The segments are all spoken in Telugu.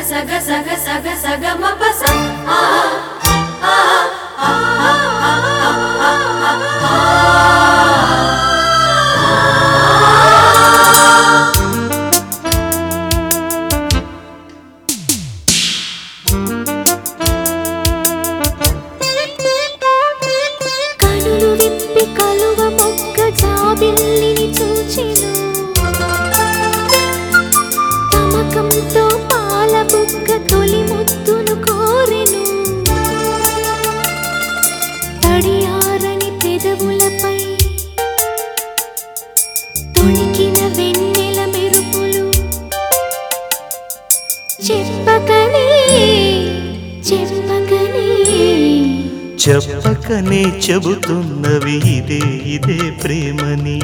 సగ సగ సగ సగ మ ప స ఆ ఆ ఆ ఆ ఆ ఆ కనులు విప్పి కలువ మొక్క జాబిల్లిని చూచెను తమకంతో పాల బుక్క తొలి ముద్దును కోరెను తడియారని పెదవులపై తొణికిన వెన్నెల మెరుపులు చెప్పకనే చెప్పకనే చెప్పకనే చెబుతున్నవి ఇదే ఇదే ప్రేమని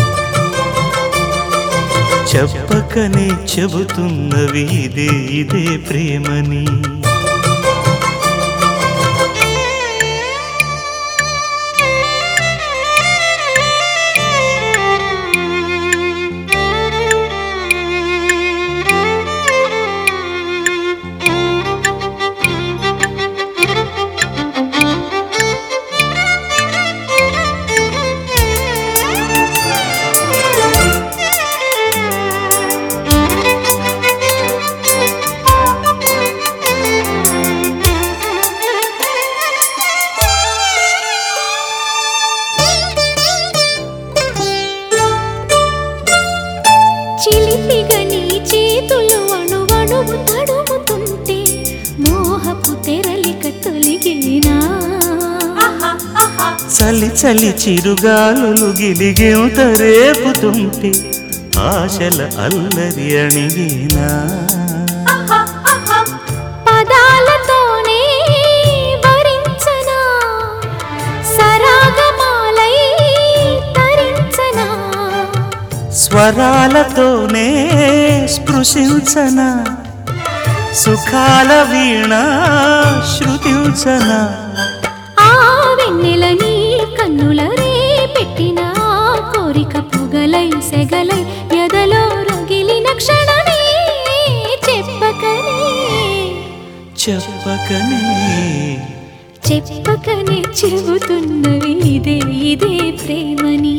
చెప్పకనే చెబుతున్నవి ఇదే ఇదే ప్రేమని చిలిపిగా నీ చేతులు అణువణువు తడుముతుంటే మోహపు తెరలిక తొలిగేనా చలి చలి చిరుగాలులు గిలిగేంత రేపుతుంటే ఆశల అల్లరి అణిగేనా పదాలతోనే వరించనా సరాగమాలై తరించనా స్వరాలతోనే స్పృశించన సుఖాల వీణ శృతించన ఆ వెన్నెల నీ కన్నుల రే పెట్టిన కోరిక పొగలై సెగలై ఎదలో రగిలిన క్షణమే చెప్పకనే చెప్పకనే చెప్పకనే చెబుతున్నవి ఇదే ఇదే ప్రేమని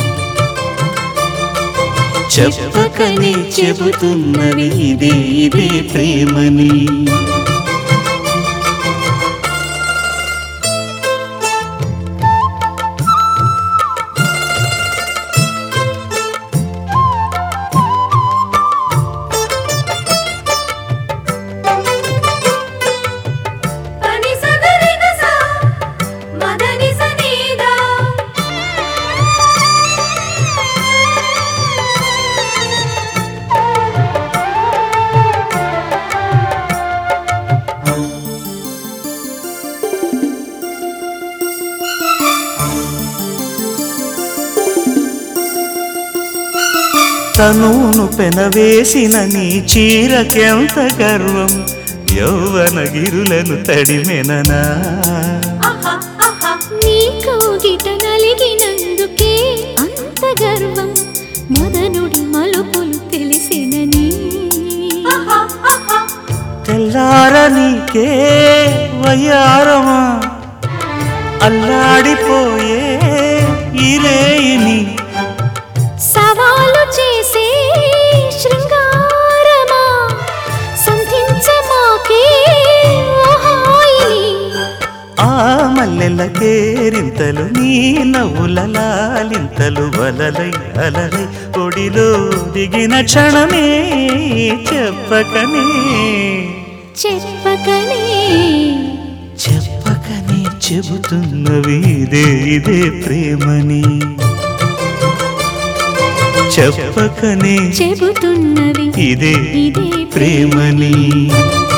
చెప్పకనే చెబుతున్నవి ఇదే ఇదే ప్రేమని పని సగరి గ స మదని స నీ ద తనువును పెనవేసిన నీ చీరకెంత గర్వం యౌవన గిరులను తడిమెననా నీ కౌగిట నలిగినందుకే అంత గర్వం మదనుడి మలుపులు తెలిసినని తెల్లార నీకే వయ్యారమా అల్లాడిపోయే ఇరేయిని సవాలు చేసే శృంగారమా సంధించమాకే ఓ హాయిని ఆ మల్లెల కేరింతలు నీ నవ్వుల లాలింతలు వలలై అలలై ఒడిలో దిగిన క్షణమే చెప్పకనే చెప్పకనే చెప్పకనే చెబుతున్నవి ఇదే ఇదే ప్రేమని చెప్పకనే చెబుతున్నవి ఇదే ఇదే ప్రేమని